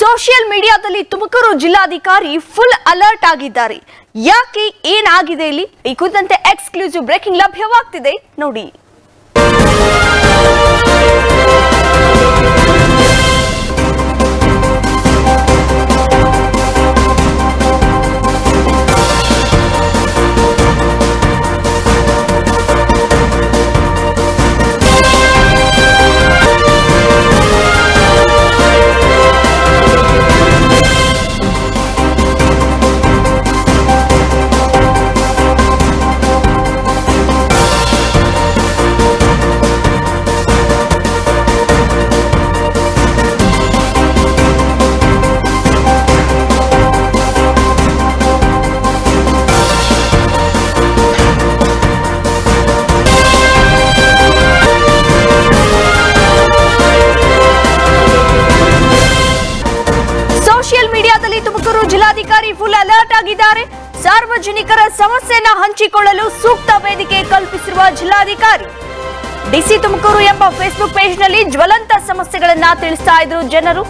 social ಮೀಡಿಯಾದಲ್ಲಿ ತುಮಕೂರು ಜಿಲ್ಲಾಧಿಕಾರಿ full alert ಆಗಿದ್ದಾರೆ ಯಾಕೆ ಏನಾಗಿದೆ ಇಲ್ಲಿ ಈ ಕುರಿತಂತೆ ಎಕ್ಸ್ಕ್ಲೂಸಿವ್ ಬ್ರೇಕಿಂಗ್ ಲಭ್ಯವಾಗ್ತಿದೆ ನೋಡಿ ಸೋಷಿಯಲ್ ಮೀಡಿಯಾದಲ್ಲಿ ತುಮಕೂರು ಜಿಲ್ಲಾಧಿಕಾರಿ ಫುಲ್ ಅಲರ್ಟ್ ಆಗಿದ್ದಾರೆ ಸಾರ್ವಜನಿಕರ ಸಮಸ್ಯೆಯನ್ನ ಹಂಚಿಕೊಳ್ಳಲು ಸೂಕ್ತ ವೇದಿಕೆ ಕಲ್ಪಿಸಿರುವ ಜಿಲ್ಲಾಧಿಕಾರಿ ಡಿಸಿ ತುಮಕೂರು ಎಂಬ ಫೇಸ್ಬುಕ್ ಪೇಜ್ನಲ್ಲಿ ಜ್ವಲಂತ ಸಮಸ್ಯೆಗಳನ್ನ ತಿಳಿಸ್ತಾ ಇದ್ರು ಜನರು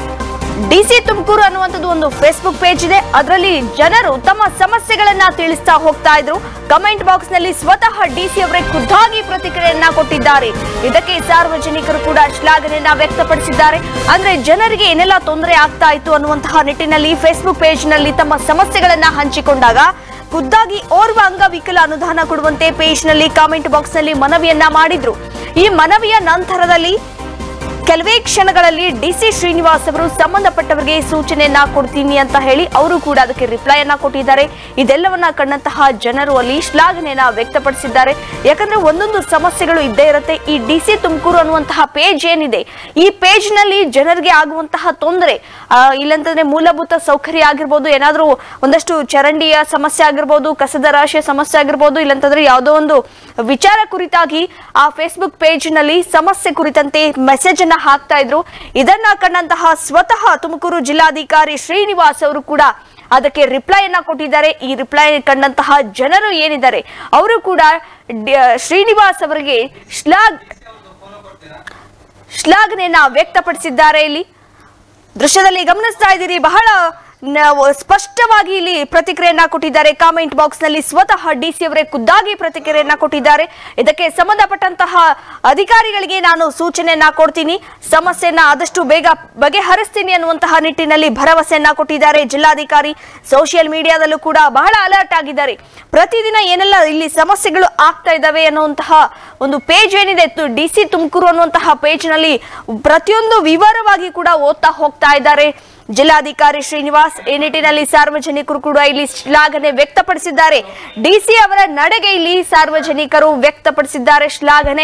ಡಿಸಿ ತುಮಕೂರು ಅನ್ನುವಂಥದ್ದು ಒಂದು ಫೇಸ್ಬುಕ್ ಪೇಜ್ ಇದೆ ಅದರಲ್ಲಿ ಜನರು ತಮ್ಮ ಸಮಸ್ಯೆಗಳನ್ನ ತಿಳಿಸ್ತಾ ಹೋಗ್ತಾ ಇದ್ರು ಕಮೆಂಟ್ ಬಾಕ್ಸ್ ನಲ್ಲಿ ಸ್ವತಃ ಡಿಸಿ ಅವರೇ ಖುದ್ದಾಗಿ ಪ್ರತಿಕ್ರಿಯೆಯನ್ನ ಕೊಟ್ಟಿದ್ದಾರೆ ಇದಕ್ಕೆ ಸಾರ್ವಜನಿಕರು ಕೂಡ ಶ್ಲಾಘನೆಯನ್ನ ವ್ಯಕ್ತಪಡಿಸಿದ್ದಾರೆ ಅಂದ್ರೆ ಜನರಿಗೆ ಏನೆಲ್ಲ ತೊಂದರೆ ಆಗ್ತಾ ಇತ್ತು ಅನ್ನುವಂತಹ ನಿಟ್ಟಿನಲ್ಲಿ ಫೇಸ್ಬುಕ್ ಪೇಜ್ ನಲ್ಲಿ ತಮ್ಮ ಸಮಸ್ಯೆಗಳನ್ನ ಹಂಚಿಕೊಂಡಾಗ ಖುದ್ದಾಗಿ ಓರ್ವ ಅಂಗವಿಕಲ ಅನುದಾನ ಕೊಡುವಂತೆ ಪೇಜ್ ನಲ್ಲಿ ಕಾಮೆಂಟ್ ಬಾಕ್ಸ್ ನಲ್ಲಿ ಮನವಿಯನ್ನ ಮಾಡಿದ್ರು ಈ ಮನವಿಯ ನಂತರದಲ್ಲಿ ಕೆಲವೇ ಕ್ಷಣಗಳಲ್ಲಿ ಡಿಸಿ ಶ್ರೀನಿವಾಸ್ ಅವರು ಸಂಬಂಧಪಟ್ಟವರಿಗೆ ಸೂಚನೆಯನ್ನ ಕೊಡ್ತೀನಿ ಅಂತ ಹೇಳಿ ಅವರು ಕೂಡ ಅದಕ್ಕೆ ರಿಪ್ಲೈಯನ್ನ ಕೊಟ್ಟಿದ್ದಾರೆ ಇದೆಲ್ಲವನ್ನ ಕಂಡಂತಹ ಜನರು ಅಲ್ಲಿ ಶ್ಲಾಘನೆಯನ್ನ ವ್ಯಕ್ತಪಡಿಸಿದ್ದಾರೆ ಯಾಕಂದ್ರೆ ಒಂದೊಂದು ಸಮಸ್ಯೆಗಳು ಇದ್ದೇ ಇರುತ್ತೆ ಈ ಡಿಸಿ ತುಮಕೂರು ಅನ್ನುವಂತಹ ಪೇಜ್ ಏನಿದೆ ಈ ಪೇಜ್ ನಲ್ಲಿ ಜನರಿಗೆ ಆಗುವಂತಹ ತೊಂದರೆ ಇಲ್ಲಂತಂದ್ರೆ ಮೂಲಭೂತ ಸೌಕರ್ಯ ಆಗಿರ್ಬೋದು ಏನಾದ್ರೂ ಒಂದಷ್ಟು ಚರಂಡಿಯ ಸಮಸ್ಯೆ ಆಗಿರ್ಬೋದು ಕಸದ ರಾಶಿಯ ಸಮಸ್ಯೆ ಆಗಿರ್ಬೋದು ಇಲ್ಲಂತಂದ್ರೆ ಯಾವುದೋ ಒಂದು ವಿಚಾರ ಕುರಿತಾಗಿ ಆ ಫೇಸ್ಬುಕ್ ಪೇಜ್ ನಲ್ಲಿ ಸಮಸ್ಯೆ ಕುರಿತಂತೆ ಮೆಸೇಜ್ ಅನ್ನ ಹಾಕ್ತಾ ಇದ್ರು ಇದನ್ನ ಕಂಡಂತಹ ಸ್ವತಃ ತುಮಕೂರು ಜಿಲ್ಲಾಧಿಕಾರಿ ಶ್ರೀನಿವಾಸ್ ಅವರು ಕೂಡ ಅದಕ್ಕೆ ರಿಪ್ಲೈಯನ್ನ ಕೊಟ್ಟಿದ್ದಾರೆ ಈ ರಿಪ್ಲೈ ಕಂಡಂತಹ ಜನರು ಏನಿದ್ದಾರೆ ಅವರು ಕೂಡ ಡಿ- ಶ್ರೀನಿವಾಸ್ ಅವರಿಗೆ ಶ್ಲಾಘ್ ಶ್ಲಾಘನೆಯನ್ನ ವ್ಯಕ್ತಪಡಿಸಿದ್ದಾರೆ ಇಲ್ಲಿ ದೃಶ್ಯದಲ್ಲಿ ಗಮನಿಸ್ತಾ ಇದ್ದೀರಿ ಬಹಳ ನಾವು ಸ್ಪಷ್ಟವಾಗಿ ಇಲ್ಲಿ ಪ್ರತಿಕ್ರಿಯೆಯನ್ನ ಕೊಟ್ಟಿದ್ದಾರೆ ಕಾಮೆಂಟ್ ಬಾಕ್ಸ್ ನಲ್ಲಿ ಸ್ವತಃ ಡಿಸಿ ಅವರೇ ಖುದ್ದಾಗಿ ಪ್ರತಿಕ್ರಿಯೆಯನ್ನ ಕೊಟ್ಟಿದ್ದಾರೆ ಇದಕ್ಕೆ ಸಂಬಂಧಪಟ್ಟಂತಹ ಅಧಿಕಾರಿಗಳಿಗೆ ನಾನು ಸೂಚನೆಯನ್ನ ಕೊಡ್ತೀನಿ ಸಮಸ್ಯೆಯನ್ನ ಆದಷ್ಟು ಬೇಗ ಬಗೆಹರಿಸ್ತೀನಿ ಅನ್ನುವಂತಹ ನಿಟ್ಟಿನಲ್ಲಿ ಭರವಸೆಯನ್ನ ಕೊಟ್ಟಿದ್ದಾರೆ ಜಿಲ್ಲಾಧಿಕಾರಿ ಸೋಷಿಯಲ್ ಮೀಡಿಯಾದಲ್ಲೂ ಕೂಡ ಬಹಳ ಅಲರ್ಟ್ ಆಗಿದ್ದಾರೆ ಪ್ರತಿದಿನ ಏನೆಲ್ಲ ಇಲ್ಲಿ ಸಮಸ್ಯೆಗಳು ಆಗ್ತಾ ಇದ್ದಾವೆ ಅನ್ನುವಂತಹ ಒಂದು ಪೇಜ್ ಏನಿದೆ ಡಿ ಸಿ ತುಮಕೂರು ಅನ್ನುವಂತಹ ಪೇಜ್ ನಲ್ಲಿ ಪ್ರತಿಯೊಂದು ವಿವರವಾಗಿ ಕೂಡ ಓದ್ತಾ ಹೋಗ್ತಾ ಇದ್ದಾರೆ ಜಿಲ್ಲಾಧಿಕಾರಿ ಶ್ರೀನಿವಾಸ್ ಈ ನಿಟ್ಟಿನಲ್ಲಿ ಸಾರ್ವಜನಿಕರು ಕೂಡ ಇಲ್ಲಿ ಶ್ಲಾಘನೆ ವ್ಯಕ್ತಪಡಿಸಿದ್ದಾರೆ ಡಿಸಿ ಅವರ ನಡೆಗೆ ಇಲ್ಲಿ ಸಾರ್ವಜನಿಕರು ವ್ಯಕ್ತಪಡಿಸಿದ್ದಾರೆ ಶ್ಲಾಘನೆ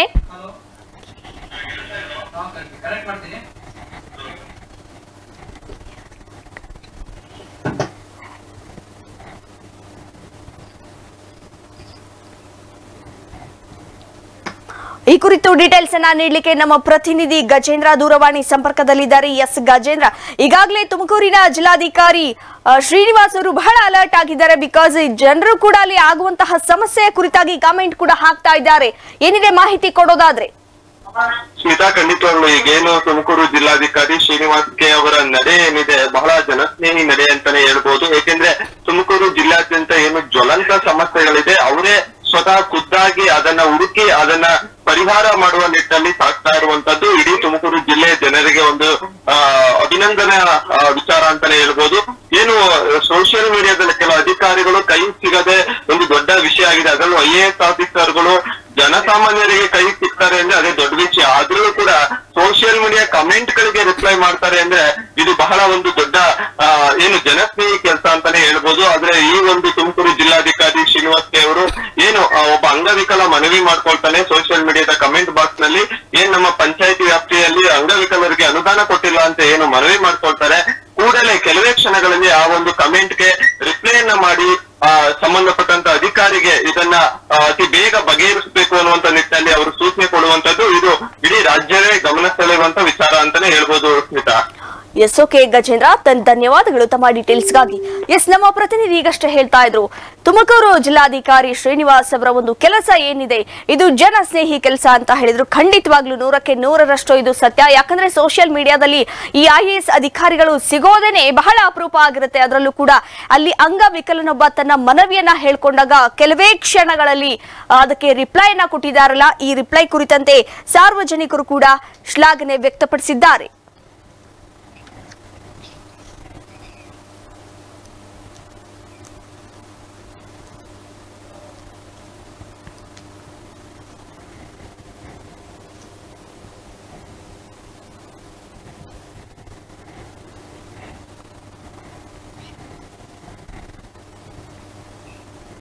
ಈ ಕುರಿತು ಡೀಟೇಲ್ಸ್ ಅನ್ನ ನೀಡಲಿಕ್ಕೆ ನಮ್ಮ ಪ್ರತಿನಿಧಿ ಗಜೇಂದ್ರ ದೂರವಾಣಿ ಸಂಪರ್ಕದಲ್ಲಿದ್ದಾರೆ ಎಸ್ ಗಜೇಂದ್ರ ಈಗಾಗಲೇ ತುಮಕೂರಿನ ಜಿಲ್ಲಾಧಿಕಾರಿ ಆ, ಶ್ರೀನಿವಾಸ್ ಅವರು ಬಹಳ ಅಲರ್ಟ್ ಆಗಿದ್ದಾರೆ ಬಿಕಾಸ್ ಜನರು ಕೂಡ ಅಲ್ಲಿ ಆಗುವಂತಹ ಸಮಸ್ಯೆಯ ಕುರಿತಾಗಿ ಕಾಮೆಂಟ್ ಕೂಡ ಹಾಕ್ತಾ ಇದ್ದಾರೆ ಏನಿದೆ ಮಾಹಿತಿ ಕೊಡೋದಾದ್ರೆ ಸ್ಮಿತಾ ಖಂಡಿತವಾಗ್ಲು ಈಗೇನು ತುಮಕೂರು ಜಿಲ್ಲಾಧಿಕಾರಿ ಶ್ರೀನಿವಾಸ್ ಕೆ ಅವರ ನಡೆ ಏನಿದೆ ಬಹಳ ಜನಸ್ನೇಹಿ ನಡೆ ಅಂತಾನೆ ಹೇಳ್ಬೋದು ಏಕೆಂದ್ರೆ ತುಮಕೂರು ಜಿಲ್ಲಾದ್ಯಂತ ಏನು ಜ್ವಲಂತ ಸಮಸ್ಯೆಗಳಿದೆ ಅವರೇ ಸ್ವತಃ ಖುದ್ದಾಗಿ ಅದನ್ನ ಹುಡುಕಿ ಅದನ್ನ ಪರಿಹಾರ ಮಾಡುವ ನಿಟ್ಟಿನಲ್ಲಿ ಸಾಗ್ತಾ ಇರುವಂತದ್ದು ಇಡೀ ತುಮಕೂರು ಜಿಲ್ಲೆಯ ಜನರಿಗೆ ಒಂದು ಆ, ಅಭಿನಂದನೆ ಆ, ವಿಚಾರ ಅಂತಾನೆ ಹೇಳ್ಬೋದು ಏನು ಸೋಷಿಯಲ್ ಮೀಡಿಯಾದಲ್ಲಿ ಕೆಲವು ಅಧಿಕಾರಿಗಳು ಕೈ ಸಿಗದೆ ಒಂದು ದೊಡ್ಡ ವಿಷಯ ಆಗಿದೆ ಅದರಲ್ಲೂ ಐ ಎ ಎಸ್ ಆಫೀಸರ್ಗಳು ಜನಸಾಮಾನ್ಯರಿಗೆ ಕೈ ಸಿಗ್ತಾರೆ ಅಂದ್ರೆ ಅದೇ ದೊಡ್ಡ ವಿಷಯ ಆದ್ರೂ ಕೂಡ ಸೋಷಿಯಲ್ ಮೀಡಿಯಾ ಕಮೆಂಟ್ ಗಳಿಗೆ ರಿಪ್ಲೈ ಮಾಡ್ತಾರೆ ಅಂದ್ರೆ ಇದು ಬಹಳ ಒಂದು ದೊಡ್ಡ ಆ, ಏನು ಜನಸ್ನೇಹಿ ಕೆಲಸ ಅಂತಾನೆ ಹೇಳ್ಬೋದು ಆದ್ರೆ ಈ ಒಂದು ತುಮಕೂರು ಜಿಲ್ಲಾಧಿಕಾರಿ ಶ್ರೀನಿವಾಸ್ ಕೆ ಅವರು ಏನು ಆ, ಒಬ್ಬ ಅಂಗವಿಕಲ ಮನವಿ ಮಾಡ್ಕೊಳ್ತಾನೆ ಸೋಷಿಯಲ್ ಮೀಡಿಯಾದ ಕಮೆಂಟ್ ಬಾಕ್ಸ್ ನಲ್ಲಿ ಏನ್ ನಮ್ಮ ಪಂಚಾಯತಿ ವ್ಯಾಪ್ತಿಯಲ್ಲಿ ಅಂಗವಿಕಲರಿಗೆ ಅನುದಾನ ಕೊಟ್ಟಿಲ್ಲ ಅಂತ ಏನು ಮನವಿ ಮಾಡ್ಕೊಳ್ತಾರೆ ಕೂಡಲೇ ಕೆಲವೇ ಕ್ಷಣಗಳಲ್ಲಿ ಆ ಒಂದು ಕಮೆಂಟ್ಗೆ ರಿಪ್ಲೈಯನ್ನ ಮಾಡಿ ಆ, ಸಂಬಂಧಪಟ್ಟಂತ ಅಧಿಕಾರಿಗೆ ಇದನ್ನ ಆ, ಅತಿ ಬೇಗ ಬಗೆಹರಿಸಬೇಕು ಅನ್ನುವಂತ ನಿಟ್ಟಿನಲ್ಲಿ ಅವರು ಸೂಚನೆ ಕೊಡುವಂತದ್ದು ಇದು ಇಡೀ ರಾಜ್ಯವೇ ಗಮನ ಸೆಳೆಯುವಂತ ವಿಚಾರ ಅಂತಾನೆ ಹೇಳ್ಬೋದು ಸ್ಮಿತಾ ಎಸ್ ಓಕೆ ಗಜೇಂದ್ರ ತನ್ ಧನ್ಯವಾದಗಳು ತಮ್ಮ ಡೀಟೇಲ್ಸ್ಗಾಗಿ ಎಸ್ ನಮ್ಮ ಪ್ರತಿನಿಧಿ ಈಗಷ್ಟೇ ಹೇಳ್ತಾ ಇದ್ರು ತುಮಕೂರು ಜಿಲ್ಲಾಧಿಕಾರಿ ಶ್ರೀನಿವಾಸ್ ಅವರ ಒಂದು ಕೆಲಸ ಏನಿದೆ ಇದು ಜನ ಸ್ನೇಹಿ ಕೆಲಸ ಅಂತ ಹೇಳಿದ್ರು ಖಂಡಿತವಾಗ್ಲೂ ನೂರಕ್ಕೆ ನೂರರಷ್ಟು ಇದು ಸತ್ಯ ಯಾಕಂದ್ರೆ ಸೋಷಿಯಲ್ ಮೀಡಿಯಾದಲ್ಲಿ ಈ ಐ ಎಸ್ ಅಧಿಕಾರಿಗಳು ಸಿಗೋದೇನೆ ಬಹಳ ಅಪರೂಪ ಆಗಿರುತ್ತೆ ಅದರಲ್ಲೂ ಕೂಡ ಅಲ್ಲಿ ಅಂಗವಿಕಲನೊಬ್ಬ ತನ್ನ ಮನವಿಯನ್ನ ಹೇಳ್ಕೊಂಡಾಗ ಕೆಲವೇ ಕ್ಷಣಗಳಲ್ಲಿ ಆ, ಅದಕ್ಕೆ ರಿಪ್ಲೈನ ಕೊಟ್ಟಿದ್ದಾರಲ್ಲ ಈ ರಿಪ್ಲೈ ಕುರಿತಂತೆ ಸಾರ್ವಜನಿಕರು ಕೂಡ ಶ್ಲಾಘನೆ ವ್ಯಕ್ತಪಡಿಸಿದ್ದಾರೆ